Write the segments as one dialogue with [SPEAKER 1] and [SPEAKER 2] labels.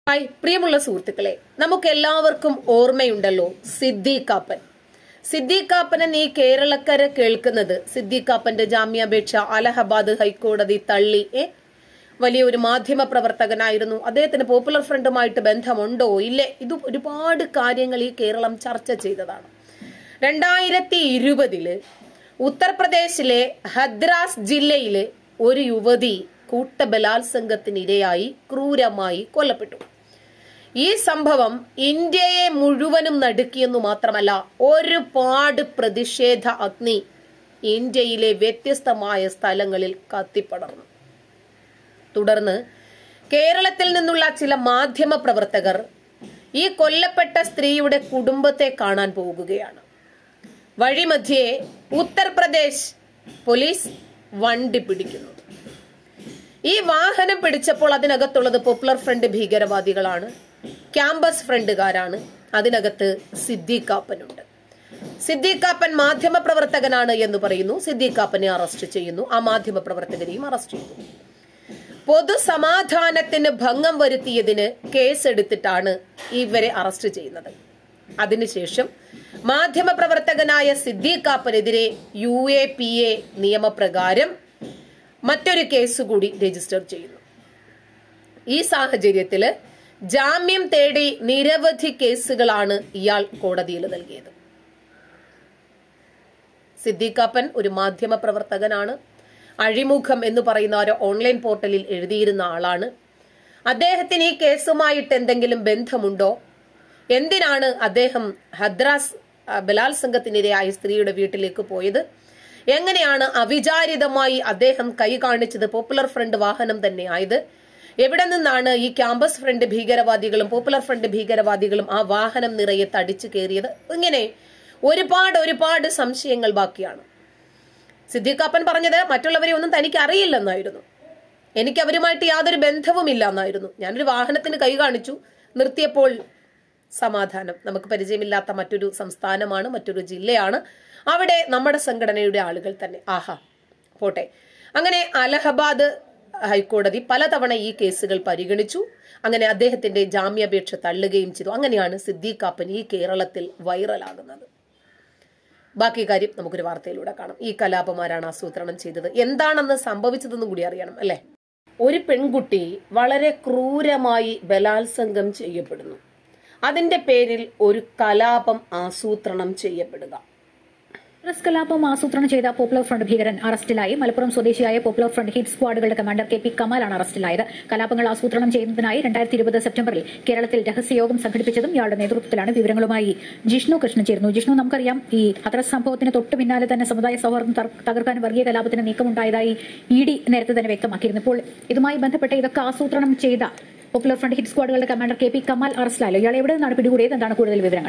[SPEAKER 1] hi പ്രിയമുള്ള സുഹൃത്തുക്കളെ നമുക്ക് എല്ലാവർക്കും ഓർമ്മയുണ്ടല്ലോ സിദ്ദീഖാപ്പൻ സിദ്ദീഖാപ്പൻ ഈ കേരളക്കര കേൾക്കുന്നത് സിദ്ദീഖാപ്പന്റെ ജാമ്യാപേക്ഷ അലഹബാദ് ഹൈക്കോടതി തള്ളി ഏ വലിയൊരു മാധ്യമ പ്രവർത്തകനായിരുന്നു അദ്ദേഹത്തിന് പോപ്പുലർ ഫ്രണ്ടുമായിട്ട് ബന്ധമുണ്ടോ ഇല്ലേ ഇത് ഒരുപാട് കാര്യങ്ങൾ ഈ കേരളം ചർച്ച ചെയ്തതാണ് രണ്ടായിരത്തി ഇരുപതില് ഉത്തർപ്രദേശിലെ ഹദ്രാസ് ജില്ലയിലെ ഒരു യുവതി കൂട്ടബലാത്സംഗത്തിനിരയായി ക്രൂരമായി കൊല്ലപ്പെട്ടു ഈ സംഭവം ഇന്ത്യയെ മുഴുവനും നടുക്കിയെന്നു മാത്രമല്ല ഒരുപാട് പ്രതിഷേധ അഗ്നി ഇന്ത്യയിലെ വ്യത്യസ്തമായ സ്ഥലങ്ങളിൽ കത്തിപ്പടർന്നു തുടർന്ന് കേരളത്തിൽ നിന്നുള്ള ചില മാധ്യമ പ്രവർത്തകർ ഈ കൊല്ലപ്പെട്ട സ്ത്രീയുടെ കുടുംബത്തെ കാണാൻ പോകുകയാണ് വഴിമധ്യേ ഉത്തർപ്രദേശ് പോലീസ് വണ്ടി പിടിക്കുന്നു ഈ വാഹനം പിടിച്ചപ്പോൾ അതിനകത്തുള്ളത് പോപ്പുലർ ഫ്രണ്ട് ഭീകരവാദികളാണ് ക്യാമ്പസ് ഫ്രണ്ടുകാരാണ് അതിനകത്ത് സിദ്ദീഖാപ്പനുണ്ട് സിദ്ദീഖാപ്പൻ മാധ്യമ പ്രവർത്തകനാണ് എന്ന് പറയുന്നു സിദ്ദീഖാപ്പനെ അറസ്റ്റ് ചെയ്യുന്നു ആ മാധ്യമ പ്രവർത്തകരെയും അറസ്റ്റ് ചെയ്യുന്നു പൊതുസമാധാനത്തിന് ഭംഗം വരുത്തിയതിന് കേസെടുത്തിട്ടാണ് ഇവരെ അറസ്റ്റ് ചെയ്യുന്നത് അതിനുശേഷം മാധ്യമപ്രവർത്തകനായ സിദ്ദീഖാപ്പനെതിരെ യു എ പി എ നിയമപ്രകാരം മറ്റൊരു കേസ് കൂടി രജിസ്റ്റർ ചെയ്യുന്നു ഈ സാഹചര്യത്തില് ജാമ്യം തേടി നിരവധി കേസുകളാണ് ഇയാൾ കോടതിയിൽ നൽകിയത് സിദ്ദീഖാപ്പൻ ഒരു മാധ്യമ പ്രവർത്തകനാണ് അഴിമുഖം എന്ന് പറയുന്ന ഒരു ഓൺലൈൻ പോർട്ടലിൽ എഴുതിയിരുന്ന ആളാണ് അദ്ദേഹത്തിന് ഈ കേസുമായിട്ട് എന്തെങ്കിലും ബന്ധമുണ്ടോ എന്തിനാണ് അദ്ദേഹം ഹദ്രാസ് ആ, ബലാത്സംഗത്തിനിരയായ സ്ത്രീയുടെ വീട്ടിലേക്ക് പോയത് എങ്ങനെയാണ് അവിചാരിതമായി അദ്ദേഹം കൈ കാണിച്ചത് പോപ്പുലർ ഫ്രണ്ട് വാഹനം തന്നെയായത് എവിടെ നിന്നാണ് ഈ ക്യാമ്പസ് ഫ്രണ്ട് ഭീകരവാദികളും പോപ്പുലർ ഫ്രണ്ട് ഭീകരവാദികളും ആ വാഹനം നിറയെ തടിച്ചു കയറിയത് ഇങ്ങനെ ഒരുപാട് ഒരുപാട് സംശയങ്ങൾ ബാക്കിയാണ് സിദ്ദീഖാപ്പൻ പറഞ്ഞത് മറ്റുള്ളവരെ ഒന്നും തനിക്ക് അറിയില്ലെന്നായിരുന്നു എനിക്ക് അവരുമായിട്ട് യാതൊരു ബന്ധവുമില്ല എന്നായിരുന്നു ഞാനൊരു വാഹനത്തിന് കൈ കാണിച്ചു നിർത്തിയപ്പോൾ സമാധാനം നമുക്ക് പരിചയമില്ലാത്ത മറ്റൊരു സംസ്ഥാനമാണ് മറ്റൊരു ജില്ലയാണ് അവിടെ നമ്മുടെ സംഘടനയുടെ ആളുകൾ തന്നെ ആഹാ പോട്ടെ അങ്ങനെ അലഹബാദ് ഹൈക്കോടതി പലതവണ ഈ കേസുകൾ പരിഗണിച്ചു അങ്ങനെ അദ്ദേഹത്തിന്റെ ജാമ്യാപേക്ഷ തള്ളുകയും ചെയ്തു അങ്ങനെയാണ് സിദ്ദീഖാപ്പൻ ഈ കേരളത്തിൽ വൈറലാകുന്നത് ബാക്കി കാര്യം നമുക്കൊരു വാർത്തയിലൂടെ കാണാം ഈ കലാപമാരാണ് ആസൂത്രണം ചെയ്തത് എന്താണെന്ന് സംഭവിച്ചതെന്നും കൂടി അറിയണം അല്ലെ ഒരു പെൺകുട്ടി വളരെ ക്രൂരമായി ബലാത്സംഗം ചെയ്യപ്പെടുന്നു അതിന്റെ പേരിൽ ഒരു കലാപം ആസൂത്രണം ചെയ്യപ്പെടുക
[SPEAKER 2] കോൺഗ്രസ് കലാപം ആസൂത്രണം ചെയ്ത പോപ്പുലർ ഫ്രണ്ട് ഭീകരൻ അറസ്റ്റിലായി മലപ്പുറം സ്വദേശിയായ പോപ്പുലർ ഫ്രണ്ട് ഹിറ്റ് സ്ക്വാഡുകളുടെ കമാൻഡർ കെ പി കമാലാണ് അറസ്റ്റിലായത് കലാപങ്ങൾ ആസൂത്രണം ചെയ്യുന്നതിനായി രണ്ടായിരത്തി ഇരുപത് സെപ്റ്റംബറിൽ കേരളത്തിൽ രഹസ്യയോഗം സംഘടിപ്പിച്ചതും ഇയാളുടെ നേതൃത്വത്തിലാണ് വിവരങ്ങളുമായി ജിഷ്ണു കൃഷ്ണൻ ചേരുന്നു ജിഷ്ണു നമുക്കറിയാം ഈ ഹത്രസ് സംഭവത്തിന് തൊട്ട് പിന്നാലെ തന്നെ സമുദായ സൗഹാർദ്ദം തർ- തകർക്കാൻ വർഗീയ കലാപത്തിന് നീക്കമുണ്ടായതായി ഇ ഡി നേരത്തെ തന്നെ വ്യക്തമാക്കിയിരുന്നു ഇപ്പോൾ ഇതുമായി ബന്ധപ്പെട്ട് ഇതൊക്കെ ആസൂത്രണം ചെയ്ത പോപ്പുലർ ഫ്രണ്ട് ഹിറ്റ് സ്ക്വാഡുകളുടെ കമാൻഡർ കെ പി കമാൽ അറസ്റ്റിലായല്ലോ ഇയാൾ എവിടെ നിന്നാണ് പിടികൂടിയത് എന്താണ് കൂടുതൽ വിവരങ്ങൾ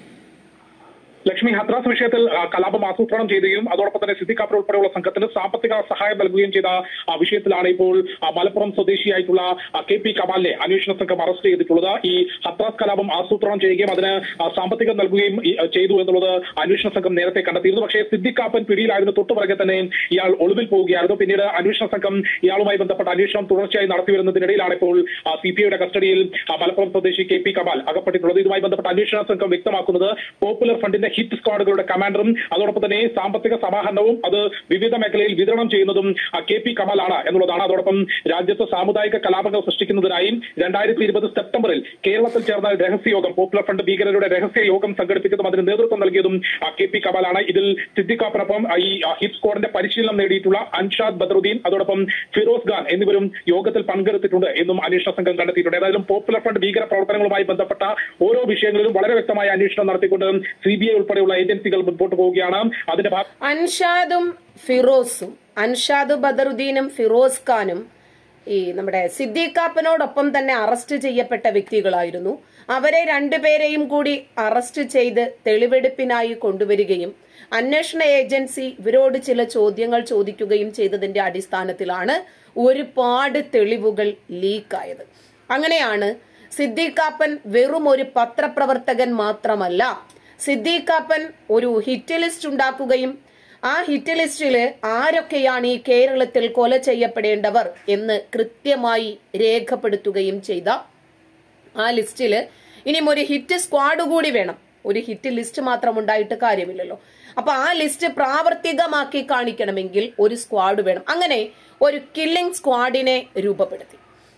[SPEAKER 3] ലക്ഷ്മി ഹത്രാസ് വിഷയത്തിൽ ആ, കലാപം ആസൂത്രണം ചെയ്യുകയും അതോടൊപ്പം തന്നെ സിദ്ദിഖാപ്പർ ഉൾപ്പെടെയുള്ള സംഘത്തിന് സാമ്പത്തിക സഹായം നൽകുകയും ചെയ്ത ആ, വിഷയത്തിലാണ് ഇപ്പോൾ ആ, മലപ്പുറം സ്വദേശിയായിട്ടുള്ള ആ, കെ പി കമാലിനെ അന്വേഷണ സംഘം അറസ്റ്റ് ചെയ്തിട്ടുള്ളത് ഈ ഹത്രാസ് കലാപം ആസൂത്രണം ചെയ്യുകയും അതിന് ആ, സാമ്പത്തികം നൽകുകയും ഈ, ആ, ചെയ്തു എന്നുള്ളത് അന്വേഷണ സംഘം നേരത്തെ കണ്ടെത്തിയിരുന്നു പക്ഷേ സിദ്ദിഖാപ്പൻ പിടിയിലായിരുന്നു തൊട്ടുപിറകെ തന്നെ ഇയാൾ ഒളിവിൽ പോവുകയായിരുന്നു പിന്നീട് അന്വേഷണ സംഘം ഇയാളുമായി ബന്ധപ്പെട്ട അന്വേഷണം തുടർച്ചയായി നടത്തി വരുന്നതിനിടയിലാണ് ഇപ്പോൾ സി പി ഐയുടെ കസ്റ്റഡിയിൽ ആ, മലപ്പുറം സ്വദേശി കെ പി കമാൽ അകപ്പെട്ടിട്ടുള്ളത് ഇതുമായി ബന്ധപ്പെട്ട അന്വേഷണ സംഘം വ്യക്തമാക്കുന്നത് പോപ്പുലർ ഫണ്ടിന്റെ ഹിറ്റ് സ്ക്വാഡുകളുടെ കമാൻഡറും അതോടൊപ്പം തന്നെ സാമ്പത്തിക സമാഹരണവും അത് വിവിധ മേഖലയിൽ വിതരണം ചെയ്യുന്നതും ആ, കെ പി കമാലാണ് എന്നുള്ളതാണ് അതോടൊപ്പം രാജ്യത്ത് സാമുദായിക കലാപങ്ങൾ സൃഷ്ടിക്കുന്നതിനായി രണ്ടായിരത്തി ഇരുപത് സെപ്റ്റംബറിൽ കേരളത്തിൽ ചേർന്ന രഹസ്യയോഗം പോപ്പുലർ ഫണ്ട് ഭീകരരുടെ രഹസ്യ യോഗം സംഘടിപ്പിച്ചതും അതിന് നേതൃത്വം നൽകിയതും ആ, കെ പി കമാലാണ് ഇതിൽ സിദ്ദിഖാപ്പിനൊപ്പം ആ, ഈ ആ, ഹിറ്റ് സ്ക്വാഡിന്റെ പരിശീലനം നേടിയിട്ടുള്ള അൻഷാദ് ബദറുദ്ദീൻ അതോടൊപ്പം ഫിറോസ് ഖാൻ എന്നിവരും യോഗത്തിൽ പങ്കെടുത്തിട്ടുണ്ട് എന്നും അന്വേഷണ സംഘം കണ്ടെത്തിയിട്ടുണ്ട് ഏതായാലും പോപ്പുലർ ഫണ്ട് ഭീകര പ്രവർത്തനങ്ങളുമായി ബന്ധപ്പെട്ട ഓരോ വിഷയങ്ങളിലും വളരെ വ്യക്തമായ അന്വേഷണം നടത്തിക്കൊണ്ട് സി ബി ഐ ഉൾപ്പെടെയുള്ള ഏജൻസികൾ മുൻപോട്ട് പോവുകയാണ് അതിന്റെ ഭാഗ
[SPEAKER 1] അൻഷാദും ഫിറോസും അൻഷാദ് ബദറുദ്ദീനും ഫിറോസ് ഖാനും ഈ നമ്മുടെ സിദ്ദീഖാപ്പനോടൊപ്പം തന്നെ അറസ്റ്റ് ചെയ്യപ്പെട്ട വ്യക്തികളായിരുന്നു അവരെ രണ്ടുപേരെയും കൂടി അറസ്റ്റ് ചെയ്ത് തെളിവെടുപ്പിനായി കൊണ്ടുവരികയും അന്വേഷണ ഏജൻസി ഇവരോട് ചില ചോദ്യങ്ങൾ ചോദിക്കുകയും ചെയ്തതിന്റെ അടിസ്ഥാനത്തിലാണ് ഒരുപാട് തെളിവുകൾ ലീക്കായത് അങ്ങനെയാണ് സിദ്ദീഖാപ്പൻ വെറും ഒരു പത്രപ്രവർത്തകൻ മാത്രമല്ല സിദ്ദീഖാപ്പൻ ഒരു ഹിറ്റ് ലിസ്റ്റ് ഉണ്ടാക്കുകയും ആ ഹിറ്റ് ലിസ്റ്റില് ആരൊക്കെയാണ് ഈ കേരളത്തിൽ കൊല ചെയ്യപ്പെടേണ്ടവർ എന്ന് കൃത്യമായി രേഖപ്പെടുത്തുകയും ചെയ്ത ആ ലിസ്റ്റിൽ ഇനിയും ഒരു ഹിറ്റ് സ്ക്വാഡ് കൂടി വേണം ഒരു ഹിറ്റ് ലിസ്റ്റ് മാത്രം ഉണ്ടായിട്ട് കാര്യമില്ലല്ലോ അപ്പൊ ആ ലിസ്റ്റ് പ്രാവർത്തികമാക്കി കാണിക്കണമെങ്കിൽ ഒരു സ്ക്വാഡ് വേണം അങ്ങനെ ഒരു കില്ലിംഗ് സ്ക്വാഡിനെ രൂപപ്പെടുത്തി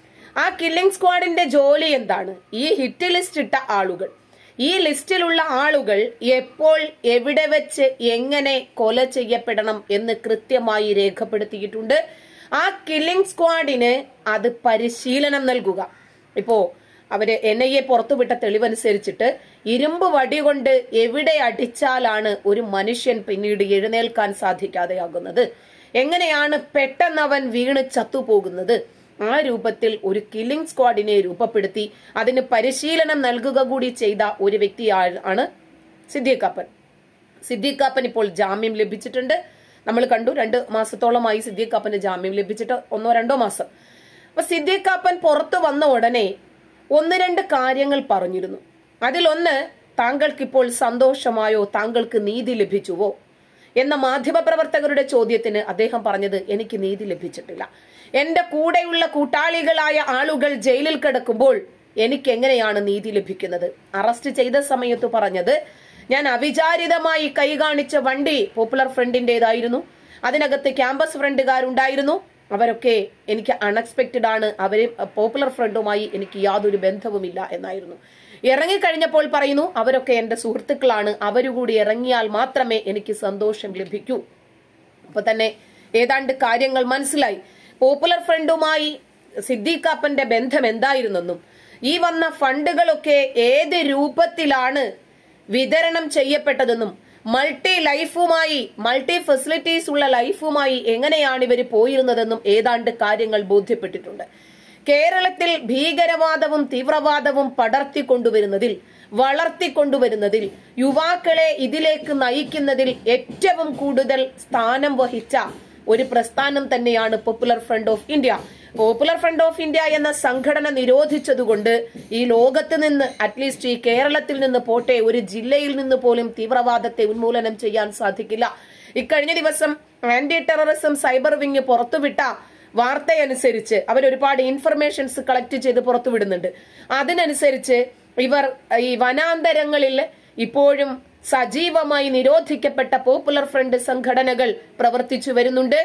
[SPEAKER 1] ആ കില്ലിംഗ് സ്ക്വാഡിന്റെ ജോലി എന്താണ് ഈ ഹിറ്റ് ലിസ്റ്റ് ഇട്ട ആളുകൾ ഈ ലിസ്റ്റിലുള്ള ആളുകൾ എപ്പോൾ എവിടെ വെച്ച് എങ്ങനെ കൊല ചെയ്യപ്പെടണം എന്ന് കൃത്യമായി രേഖപ്പെടുത്തിയിട്ടുണ്ട് ആ കില്ലിംഗ് സ്ക്വാഡിന് അത് പരിശീലനം നൽകുക ഇപ്പോ അവര് എൻ ഐ എ പുറത്തുവിട്ട തെളിവനുസരിച്ചിട്ട് ഇരുമ്പ് വടി കൊണ്ട് എവിടെ അടിച്ചാലാണ് ഒരു മനുഷ്യൻ പിന്നീട് എഴുന്നേൽക്കാൻ സാധിക്കാതെയാകുന്നത് എങ്ങനെയാണ് പെട്ടെന്ന് അവൻ വീണ് ചത്തുപോകുന്നത് ആ രൂപത്തിൽ ഒരു കില്ലിംഗ് സ്ക്വാഡിനെ രൂപപ്പെടുത്തി അതിന് പരിശീലനം നൽകുക കൂടി ചെയ്ത ഒരു വ്യക്തി ആണ് സിദ്ദീഖാപ്പൻ സിദ്ദീഖാപ്പൻ ഇപ്പോൾ ജാമ്യം ലഭിച്ചിട്ടുണ്ട് നമ്മൾ കണ്ടു രണ്ട് മാസത്തോളമായി സിദ്ദീഖാപ്പന് ജാമ്യം ലഭിച്ചിട്ട് ഒന്നോ രണ്ടോ മാസം അപ്പൊ സിദ്ദീഖാപ്പൻ പുറത്തു വന്ന ഉടനെ ഒന്ന് രണ്ട് കാര്യങ്ങൾ പറഞ്ഞിരുന്നു അതിലൊന്ന് താങ്കൾക്കിപ്പോൾ സന്തോഷമായോ താങ്കൾക്ക് നീതി ലഭിച്ചുവോ എന്ന മാധ്യമപ്രവർത്തകരുടെ ചോദ്യത്തിന് അദ്ദേഹം പറഞ്ഞത് എനിക്ക് നീതി ലഭിച്ചിട്ടില്ല എന്റെ കൂടെയുള്ള കൂട്ടാളികളായ ആളുകൾ ജയിലിൽ കിടക്കുമ്പോൾ എനിക്ക് എങ്ങനെയാണ് നീതി ലഭിക്കുന്നത് അറസ്റ്റ് ചെയ്ത സമയത്ത് പറഞ്ഞത് ഞാൻ അവിചാരിതമായി കൈ കാണിച്ച വണ്ടി പോപ്പുലർ ഫ്രണ്ടിന്റേതായിരുന്നു അതിനകത്ത് ക്യാമ്പസ് ഫ്രണ്ടുകാരുണ്ടായിരുന്നു അവരൊക്കെ എനിക്ക് അൺഎക്സ്പെക്റ്റഡ് ആണ് അവരെ പോപ്പുലർ ഫ്രണ്ടുമായി എനിക്ക് യാതൊരു ബന്ധവുമില്ല എന്നായിരുന്നു ഇറങ്ങിക്കഴിഞ്ഞപ്പോൾ പറയുന്നു അവരൊക്കെ എന്റെ സുഹൃത്തുക്കളാണ് അവരുകൂടി ഇറങ്ങിയാൽ മാത്രമേ എനിക്ക് സന്തോഷം ലഭിക്കൂ അപ്പൊ തന്നെ ഏതാണ്ട് കാര്യങ്ങൾ മനസ്സിലായി പോപ്പുലർ ഫ്രണ്ടുമായി സിദ്ദീഖാപ്പന്റെ ബന്ധം എന്തായിരുന്നെന്നും ഈ വന്ന ഫണ്ടുകളൊക്കെ ഏത് രൂപത്തിലാണ് വിതരണം ചെയ്യപ്പെട്ടതെന്നും മൾട്ടി ലൈഫുമായി മൾട്ടി ഫെസിലിറ്റീസ് ഉള്ള ലൈഫുമായി എങ്ങനെയാണ് ഇവർ പോയിരുന്നതെന്നും ഏതാണ്ട് കാര്യങ്ങൾ ബോധ്യപ്പെട്ടിട്ടുണ്ട് കേരളത്തിൽ ഭീകരവാദവും തീവ്രവാദവും പടർത്തിക്കൊണ്ടുവരുന്നതിൽ വളർത്തിക്കൊണ്ടുവരുന്നതിൽ യുവാക്കളെ ഇതിലേക്ക് നയിക്കുന്നതിൽ ഏറ്റവും കൂടുതൽ സ്ഥാനം വഹിച്ച ഒരു പ്രസ്ഥാനം തന്നെയാണ് Popular Front of India Popular Front of India എന്ന സംഘടന നിരോധിച്ചതുകൊണ്ട് ഈ ലോകത്ത് നിന്ന് അറ്റ്ലീസ്റ്റ് ഈ കേരളത്തിൽ നിന്ന് പോട്ടെ ഒരു ജില്ലയിൽ നിന്ന് പോലും തീവ്രവാദത്തെ ഉന്മൂലനം ചെയ്യാൻ സാധിക്കില്ല ഇക്കഴിഞ്ഞ ദിവസം ആന്റി ടെററിസം സൈബർ വിങ് പുറത്തുവിട്ട വാർത്തയനുസരിച്ച് അവർ ഒരുപാട് ഇൻഫർമേഷൻസ് കളക്ട് ചെയ്ത് പുറത്തുവിടുന്നുണ്ട് അതിനനുസരിച്ച് ഇവർ ഈ വനാന്തരങ്ങളിൽ ഇപ്പോഴും സജീവമായി നിരോധിക്കപ്പെട്ട പോപ്പുലർ ഫ്രണ്ട് സംഘടനകൾ പ്രവർത്തിച്ചു വരുന്നുണ്ട്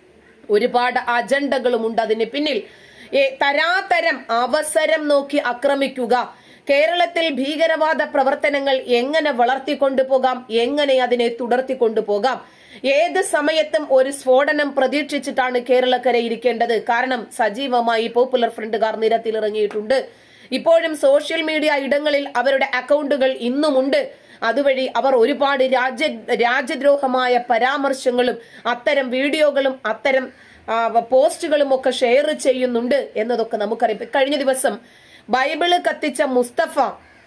[SPEAKER 1] ഒരുപാട് അജണ്ടകളുമുണ്ട് അതിന് പിന്നിൽ ഏ, തരാതരം അവസരം നോക്കി ആക്രമിക്കുക കേരളത്തിൽ ഭീകരവാദ പ്രവർത്തനങ്ങൾ എങ്ങനെ വളർത്തിക്കൊണ്ടുപോകാം എങ്ങനെ അതിനെ തുടർത്തിക്കൊണ്ടുപോകാം ഏത് സമയത്തും ഒരു സ്ഫോടനം പ്രതീക്ഷിച്ചിട്ടാണ് കേരളക്കര ഇരിക്കേണ്ടത് കാരണം സജീവമായി പോപ്പുലർ ഫ്രണ്ടുകാർ നിരത്തിലിറങ്ങിയിട്ടുണ്ട് ഇപ്പോഴും സോഷ്യൽ മീഡിയ ഇടങ്ങളിൽ അവരുടെ അക്കൗണ്ടുകൾ ഇന്നുമുണ്ട് അതുവഴി അവർ ഒരുപാട് രാജ്യ രാജ്യദ്രോഹമായ പരാമർശങ്ങളും അത്തരം വീഡിയോകളും അത്തരം ആ, പോസ്റ്റുകളും ഒക്കെ ഷെയർ ചെയ്യുന്നുണ്ട് എന്നതൊക്കെ നമുക്കറിയാം ഇപ്പൊ കഴിഞ്ഞ ദിവസം ബൈബിള് കത്തിച്ച മുസ്തഫ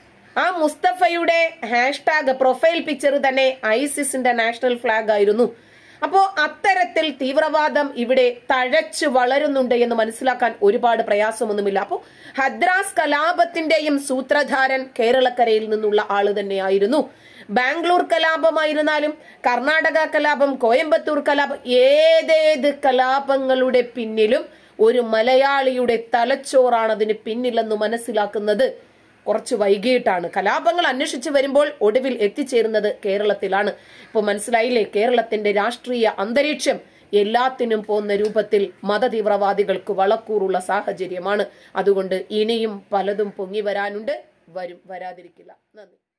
[SPEAKER 1] ആ മുസ്തഫയുടെ ഹാഷ്ടാഗ് പ്രൊഫൈൽ പിക്ചർ തന്നെ ഐസിസിന്റെ നാഷണൽ ഫ്ലാഗ് ആയിരുന്നു അപ്പോ അത്തരത്തിൽ തീവ്രവാദം ഇവിടെ തഴച്ചു വളരുന്നുണ്ട് എന്ന് മനസ്സിലാക്കാൻ ഒരുപാട് പ്രയാസമൊന്നുമില്ല അപ്പോ ഹദ്രാസ് കലാപത്തിന്റെയും സൂത്രധാരൻ കേരളക്കരയിൽ നിന്നുള്ള ആള് തന്നെയായിരുന്നു ബാംഗ്ലൂർ കലാപമായിരുന്നാലും കർണാടക കലാപം കോയമ്പത്തൂർ കലാപം ഏതേത് കലാപങ്ങളുടെ പിന്നിലും ഒരു മലയാളിയുടെ തലച്ചോറാണ് അതിന് പിന്നിലെന്ന് മനസ്സിലാക്കുന്നത് കുറച്ച് വൈകിട്ടാണ് കലാപങ്ങൾ അന്വേഷിച്ചു വരുമ്പോൾ ഒടുവിൽ എത്തിച്ചേരുന്നത് കേരളത്തിലാണ് ഇപ്പൊ മനസ്സിലായില്ലേ കേരളത്തിന്റെ രാഷ്ട്രീയ അന്തരീക്ഷം എല്ലാത്തിനും പോകുന്ന രൂപത്തിൽ മതതീവ്രവാദികൾക്ക് വളക്കൂറുള്ള സാഹചര്യമാണ് അതുകൊണ്ട് ഇനിയും പലതും പൊങ്ങി വരാനുണ്ട് വരും വരാതിരിക്കില്ല നന്ദി